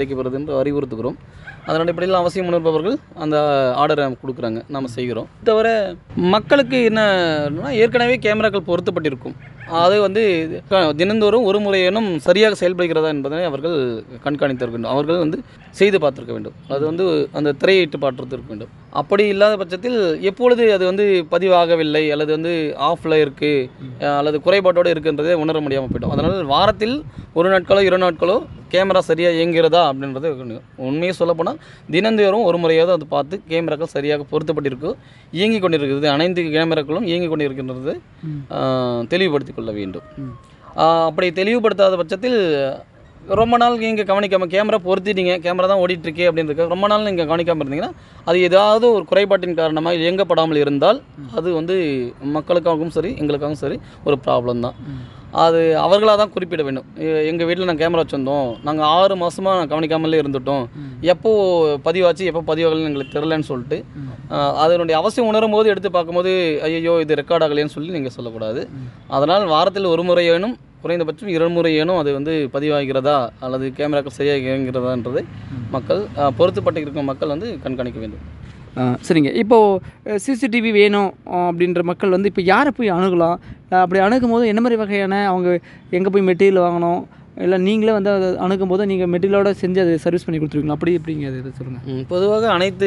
வைக்கப்படுறது என்று அறிவுறுத்துகிறோம் அதன் அடிப்படையில் அவசியம் உணர்பவர்கள் அந்த ஆர்டரை கொடுக்குறாங்க நாம் செய்கிறோம் தவிர மக்களுக்கு என்னன்னா ஏற்கனவே கேமராக்கள் பொருத்தப்பட்டிருக்கும் அது வந்து க- தினந்தோறும் ஒரு முறையேனும் சரியாக செயல்படுகிறதா என்பதை அவர்கள் கண்காணித்திருக்க வேண்டும் அவர்கள் வந்து செய்து பார்த்திருக்க வேண்டும் அது வந்து அந்த திரையிட்டு பார்த்திருக்க வேண்டும் அப்படி இல்லாத பட்சத்தில் எப்பொழுது அது வந்து பதிவாகவில்லை அல்லது வந்து ஆஃப்ல இருக்குது அல்லது குறைபாட்டோடு இருக்குன்றதை உணர முடியாமல் போயிட்டோம் அதனால் வாரத்தில் ஒரு நாட்களோ இரு நாட்களோ கேமரா சரியாக இயங்குகிறதா அப்படின்றது இருக்கணும். உண்மையை சொல்லப்போனால் தினந்தோறும் ஒரு முறையாவது அது பார்த்து கேமராக்கள் சரியாக பொருத்தப்பட்டிருக்கு இயங்கி கொண்டிருக்கிறது அனைத்து கேமராக்களும் இயங்கி கொண்டிருக்கின்றது ஆஹ், தெளிவுபடுத்திக் கொள்ள வேண்டும் ஆஹ், அப்படி தெளிவுபடுத்தாத பட்சத்தில் ரொம்ப நாள் நீங்கள் கவனிக்காமல் கேமரா பொருத்திட்டீங்க கேமரா தான் ஓடிட்டுருக்கே அப்படின்றது ரொம்ப நாள் நீங்கள் கவனிக்காமல் இருந்தீங்கன்னா அது ஏதாவது ஒரு குறைபாட்டின் காரணமாக இயங்கப்படாமல் இருந்தால் அது வந்து மக்களுக்காகவும் சரி எங்களுக்காகவும் சரி ஒரு ப்ராப்ளம் தான் அது அவர்களாக தான் குறிப்பிட வேண்டும் எங்கள் வீட்டில் நாங்கள் கேமரா வச்சுருந்தோம் நாங்கள் ஆறு மாதமாக கவனிக்காமலே இருந்துட்டோம் எப்போ பதிவாச்சு எப்போ பதிவாகலன்னு எங்களுக்கு தெரிலன்னு சொல்லிட்டு ஆஹ், அதனுடைய அவசியம் உணரும் போது எடுத்து பார்க்கும்போது ஐயோ இது ரெக்கார்ட் ஆகலைன்னு சொல்லி நீங்கள் சொல்லக்கூடாது அதனால் வாரத்தில் ஒரு முறையேனும் குறைந்தபட்சம் இரண்டு முறையேனும் அது வந்து பதிவாகிறதா அல்லது கேமராக்கள் சரியாக இயங்குகிறதான்றதை மக்கள் ஆஹ், பொருத்தப்பட்டு இருக்கும் மக்கள் வந்து கண்காணிக்க வேண்டும் ஆ, சரிங்க இப்போது சிசிடிவி வேணும் ஆ, அப்படின்ற மக்கள் வந்து இப்போ யாரை போய் அணுகலாம் ஆ, அப்படி அணுகும் போது என்ன மாதிரி வகையான அவங்க எங்கே போய் மெட்டீரியல் வாங்கணும் இல்லை நீங்களே வந்து அதை அணுகும் போது நீங்கள் மெட்டீரியலோட செஞ்சு அதை சர்வீஸ் பண்ணி கொடுத்துருவீங்களா அப்படி எப்படிங்க அது இதை சொல்லுங்கள் ம், பொதுவாக அனைத்து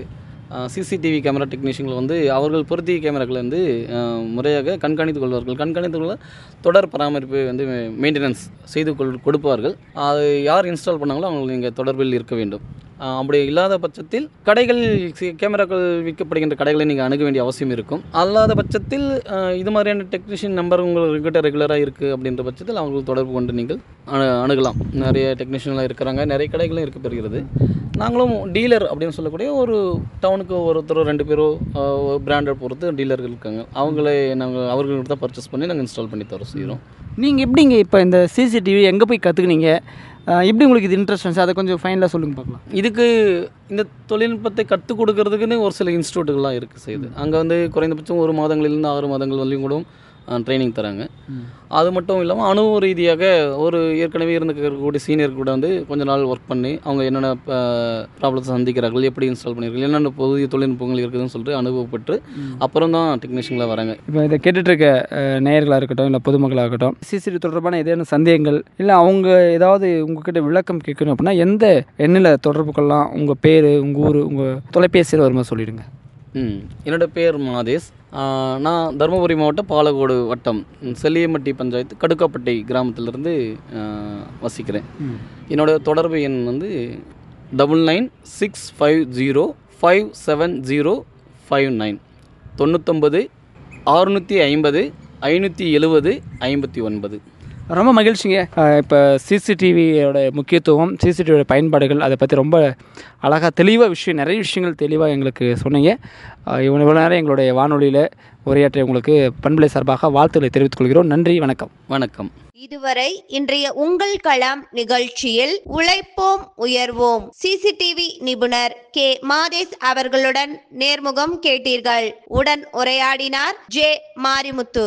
சிசிடிவி கேமரா டெக்னீஷியன்கள் வந்து அவர்கள் பொருத்திய கேமராக்களை வந்து அஹ், முறையாக கண்காணித்துக் கொள்வார்கள் கண்காணித்துக் கொள்ள தொடர் பராமரிப்பு வந்து மெயின்டெனன்ஸ் செய்து கொள் கொடுப்பார்கள் அது யார் இன்ஸ்டால் பண்ணாங்களோ அவங்க நீங்கள் தொடர்பில் இருக்க வேண்டும் அஹ், அப்படி இல்லாத பட்சத்தில் கடைகள் சி- கேமராக்கள் விற்கப்படுகின்ற கடைகளை நீங்கள் அணுக வேண்டிய அவசியம் இருக்கும் அல்லாத பட்சத்தில் அஹ், இது மாதிரியான டெக்னீஷியன் நம்பர் உங்கள்கிட்ட ரெகுலராக இருக்குது அப்படின்ற பட்சத்தில் அவங்களுக்கு தொடர்பு கொண்டு நீங்கள் அணு- அணுகலாம் நிறைய டெக்னீஷியன்லாம் இருக்கிறாங்க நிறைய கடைகளும் இருக்க பெறுகிறது நாங்களும் டீலர் அப்படின்னு சொல்லக்கூடிய ஒரு டவுனுக்கு ஒருத்தரோ ரெண்டு பேரோ பிராண்டட் பொறுத்து டீலர்கள் இருக்காங்க அவங்களே நாங்கள் அவர்கள்ட்ட தான் பர்ச்சேஸ் பண்ணி நாங்கள் இன்ஸ்டால் பண்ணி தர செய்கிறோம் நீங்கள் எப்படிங்க இப்போ இந்த சிசிடிவி எங்கே போய் கற்றுக்குனீங்க எப்படி உங்களுக்கு இது இன்ட்ரெஸ்ட் வந்துச்சு அதை கொஞ்சம் ஃபைனலாக சொல்லுங்க பார்க்கலாம் இதுக்கு இந்த தொழில்நுட்பத்தை கற்றுக் கொடுக்கறதுக்குன்னு ஒரு சில இன்ஸ்டியூட்டுகள்லாம் இருக்குது செய்யுது அங்கே வந்து குறைந்தபட்சம் ஒரு மாதங்களிலிருந்து ஆறு மாதங்கள் வரையும் கூட ட்ரைனிங் தராங்க அது மட்டும் இல்லாமல் அனுபவ ரீதியாக ஒரு ஏற்கனவே இருந்துக்கக்கூடிய சீனியர் கூட வந்து கொஞ்ச நாள் ஒர்க் பண்ணி அவங்க என்னென்ன ப்ராப்ளத்தை சந்திக்கிறார்கள் எப்படி இன்ஸ்டால் பண்ணியிருக்காங்க என்னென்ன புதிய தொழில்நுட்பங்கள் இருக்குதுன்னு சொல்லிட்டு அனுபவப்பட்டு அப்புறம் தான் டெக்னீஷியன்களாக வராங்க இப்போ இதை கேட்டுட்டு இருக்க அஹ், நேயர்களாக இருக்கட்டும் இல்லை பொதுமக்களாக இருக்கட்டும் சிசிடிவி தொடர்பான ஏதேனும் சந்தேகங்கள் இல்லை அவங்க ஏதாவது உங்ககிட்ட விளக்கம் கேட்கணும் அப்படின்னா எந்த எண்ணில் தொடர்பு கொள்ளலாம் உங்கள் பேர் உங்கள் ஊர் உங்கள் தொலைபேசியில் வருமா சொல்லிடுங்க ம் என்னோட பேர் மாதேஷ் ஆ, நான் தருமபுரி மாவட்டம் பாலக்கோடு வட்டம் ம், செல்லியம்பட்டி பஞ்சாயத்து கடுக்காப்பட்டை கிராமத்திலிருந்து ஆ, வசிக்கிறேன் என்னோட தொடர்பு எண் வந்து double nine six five zero five seven zero five nine தொண்ணூத்தொம்பது அறுநூற்றி ஐம்பது ஐநூற்றி எழுபது ஐம்பத்தி ஒன்பது ரொம்ப மகிழ்ச்சிங்க இப்போ சிசிடிவியோட முக்கியத்துவம் சிசிடிவியோட பயன்பாடுகள் அதை பற்றி ரொம்ப அழகாக தெளிவாக விஷயம் நிறைய விஷயங்கள் தெளிவாக எங்களுக்கு சொன்னீங்க அஹ், இவ்வளவு இவ்வளோ நேரம் எங்களுடைய வானொலியில் உரையாற்றிய உங்களுக்கு பண்பலை சார்பாக வாழ்த்துக்களை தெரிவித்துக் கொள்கிறோம் நன்றி வணக்கம் வணக்கம் இதுவரை இன்றைய உங்கள் களம் நிகழ்ச்சியில் உழைப்போம் உயர்வோம் சிசிடிவி நிபுணர் கே மாதேஷ் அவர்களுடன் நேர்முகம் கேட்டீர்கள் உடன் உரையாடினார் ஜே மாரிமுத்து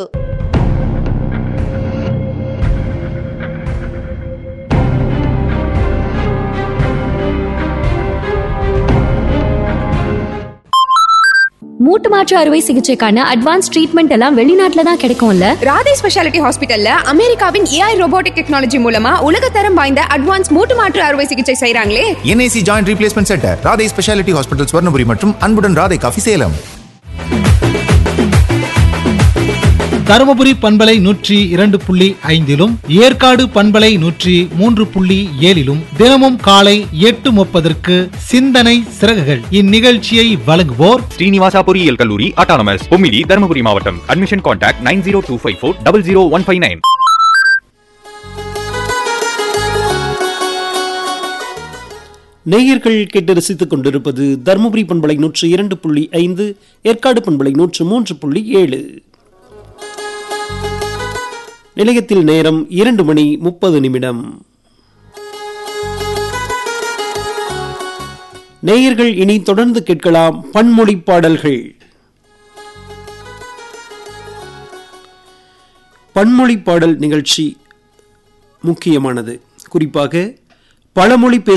மூட்டு மாற்று அறுவை சிகிச்சைக்கான அட்வான்ஸ் ட்ரீட்மெண்ட் எல்லாம் வெளிநாட்டுல தான் கிடைக்கும்ல ராதே ஸ்பெஷாலிட்டி ஹாஸ்பிட்டல்ல அமெரிக்காவின் ஏஐ ரோபோட்டிக் டெக்னாலஜி மூலமா உலகத்தரம் வாய்ந்த அட்வான்ஸ் மூட்டு மாற்று அறுவை சிகிச்சை செய்றாங்களே N I C joint replacement centre Radhai speciality hospital Swarnapuri மற்றும் அன்புடன் ராதை காஃபி சேலம் தருமபுரி பண்பலை நூற்றி இரண்டு புள்ளி ஐந்திலும் ஏற்காடு பண்பலை நூற்றி மூன்று புள்ளி ஏழிலும் தினமும் காலை எட்டு முப்பதற்கு சிந்தனை சிறகுகள் இந்நிகழ்ச்சியை வழங்குவோர் ஸ்ரீனிவாசா பொறியியல் கல்லூரி அட்டானமஸ் பொம்மிடி தருமபுரி மாவட்டம் admission contact nine zero two five four double zero one five nine நேயர்கள் கேட்டு ரசித்துக் கொண்டிருப்பது தருமபுரி பண்பலை நூற்று இரண்டு புள்ளி ஐந்து ஏற்காடு பண்பலை நூற்று மூன்று புள்ளி ஏழு நிலையத்தில் நேரம் இரண்டு மணி முப்பது நிமிடம் நேயர்கள் இனி தொடர்ந்து கேட்கலாம் பன்மொழி பாடல்கள் பன்மொழி பாடல் நிகழ்ச்சி முக்கியமானது குறிப்பாக பழமொழி பேசும்